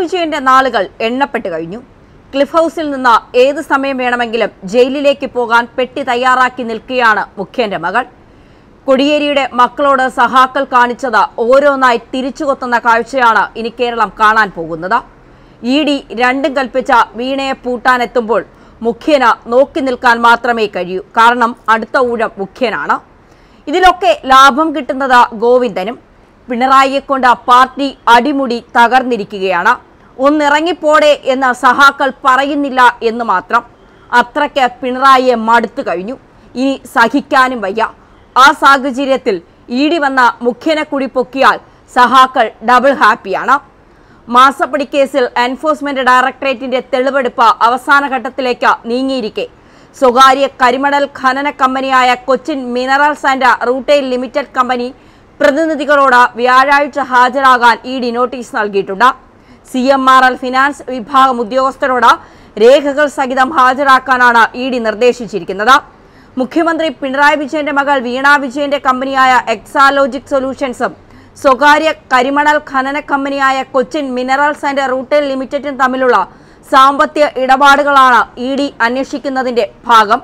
വിജയന്റെ നാളുകൾ എണ്ണപ്പെട്ട് കഴിഞ്ഞു ക്ലിഫ് ഹൗസിൽ നിന്ന് ഏത് സമയം വേണമെങ്കിലും ജയിലിലേക്ക് പോകാൻ പെട്ടി തയ്യാറാക്കി നിൽക്കുകയാണ് മുഖ്യന്റെ മകൾ കൊടിയേരിയുടെ മക്കളോട് സഹാക്കൾ കാണിച്ചത് ഓരോന്നായി തിരിച്ചുകൊത്തുന്ന കാഴ്ചയാണ് ഇനി കേരളം കാണാൻ പോകുന്നത് ഇ ഡി രണ്ടും കൽപ്പിച്ച വീണയെ പൂട്ടാനെത്തുമ്പോൾ മുഖ്യന് നോക്കി നിൽക്കാൻ മാത്രമേ കഴിയൂ കാരണം അടുത്ത ഊഴം മുഖ്യനാണ് ഇതിലൊക്കെ ലാഭം കിട്ടുന്നത് ഗോവിന്ദനും പിണറായിയെ കൊണ്ട് പാർട്ടി അടിമുടി തകർന്നിരിക്കുകയാണ് ഒന്നിറങ്ങിപ്പോടെ എന്ന് സഹാക്കൾ പറയുന്നില്ല എന്ന് മാത്രം അത്രയ്ക്ക് പിണറായിയെ മടുത്തു കഴിഞ്ഞു ഇനി സഹിക്കാനും വയ്യ ആ സാഹചര്യത്തിൽ ഈടി വന്ന മുഖ്യനെ കൂടി പൊക്കിയാൽ സഹാക്കൾ ഡബിൾ ഹാപ്പിയാണ് മാസപ്പടി കേസിൽ എൻഫോഴ്സ്മെന്റ് ഡയറക്ടറേറ്റിന്റെ തെളിവെടുപ്പ് അവസാന ഘട്ടത്തിലേക്ക് നീങ്ങിയിരിക്കെ സ്വകാര്യ കരിമണൽ ഖനന കമ്പനിയായ Cochin minerals and rutile limited കമ്പനി പ്രതിനിധികളോട് വ്യാഴാഴ്ച ഹാജരാകാൻ ഇ ഡി നോട്ടീസ് നൽകിയിട്ടുണ്ട് C M R L finance വിഭാഗം ഉദ്യോഗസ്ഥരോട് രേഖകൾ സഹിതം ഹാജരാക്കാനാണ് ഇ ഡി നിർദ്ദേശിച്ചിരിക്കുന്നത് മുഖ്യമന്ത്രി പിണറായി വിജയന്റെ മകൾ വീണ വിജയന്റെ കമ്പനിയായ എക്സാലോജിക് സൊല്യൂഷൻസും സ്വകാര്യ കരിമണൽ ഖനന കമ്പനിയായ കൊച്ചിൻ മിനറൽസ് ആൻഡ് റൂട്ടെയിൽ ലിമിറ്റഡും തമ്മിലുള്ള സാമ്പത്തിക ഇടപാടുകളാണ് ഇ ഡി അന്വേഷിക്കുന്നതിന്റെ ഭാഗം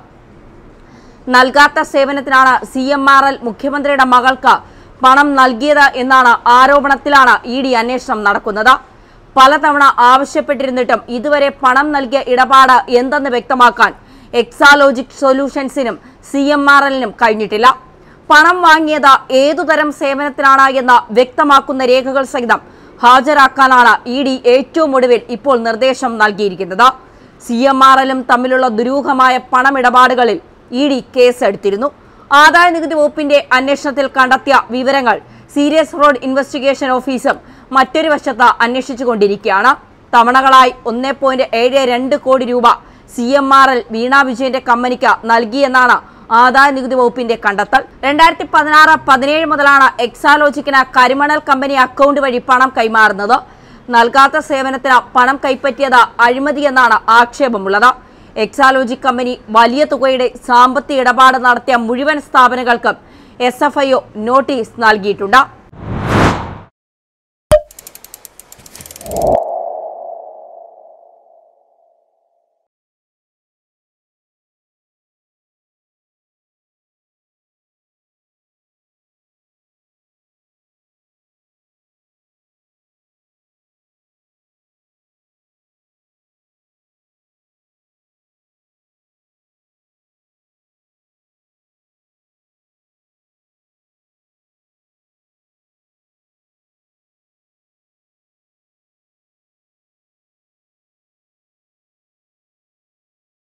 നൽകാത്ത സേവനത്തിനാണ് സി എം ആർ എൽ മുഖ്യമന്ത്രിയുടെ മകൾക്ക് പണം നൽകിയത് എന്നാണ് ആരോപണത്തിലാണ് ഇ ഡി അന്വേഷണം നടക്കുന്നത് പലതവണ ആവശ്യപ്പെട്ടിരുന്നിട്ടും ഇതുവരെ പണം നൽകിയ ഇടപാട് എന്തെന്ന് വ്യക്തമാക്കാൻ എക്സാലോജിക് സൊല്യൂഷൻസിനും സി എം ആർ എല്ലിനും കഴിഞ്ഞിട്ടില്ല പണം വാങ്ങിയത് ഏതുതരം സേവനത്തിനാണ് എന്ന് വ്യക്തമാക്കുന്ന രേഖകൾ സഹിതം ഹാജരാക്കാനാണ് ഇ ഡി ഏറ്റവും ഒടുവിൽ ഇപ്പോൾ നിർദ്ദേശം നൽകിയിരിക്കുന്നത് സി എം ആർ എല്ലും തമ്മിലുള്ള ദുരൂഹമായ പണമിടപാടുകളിൽ ഇ ഡി കേസെടുത്തിരുന്നു ആദായ നികുതി വകുപ്പിന്റെ അന്വേഷണത്തിൽ കണ്ടെത്തിയ വിവരങ്ങൾ സീരിയസ് ഫ്രോഡ് ഇൻവെസ്റ്റിഗേഷൻ ഓഫീസും മറ്റൊരു വശത്ത് അന്വേഷിച്ചുകൊണ്ടിരിക്കുകയാണ് തവണകളായി ഒന്നേ പോയിന്റ് ഏഴ് രണ്ട് കോടി രൂപ C M R L Veena വിജയന്റെ കമ്പനിക്ക് നൽകിയെന്നാണ് ആദായ നികുതി വകുപ്പിന്റെ കണ്ടെത്തൽ രണ്ടായിരത്തി പതിനാറ് പതിനേഴ് മുതലാണ് എക്സാലോജിക്കിന് കരിമണൽ കമ്പനി അക്കൗണ്ട് വഴി പണം കൈമാറുന്നത് നൽകാത്ത സേവനത്തിന് പണം കൈപ്പറ്റിയത് അഴിമതിയെന്നാണ് ആക്ഷേപമുള്ളത് എക്സാലോജിക് കമ്പനി വലിയ തുകയുടെ സാമ്പത്തിക ഇടപാട് നടത്തിയ മുഴുവൻ സ്ഥാപനങ്ങൾക്കും S F I O notice നൽകിയിട്ടുണ്ട്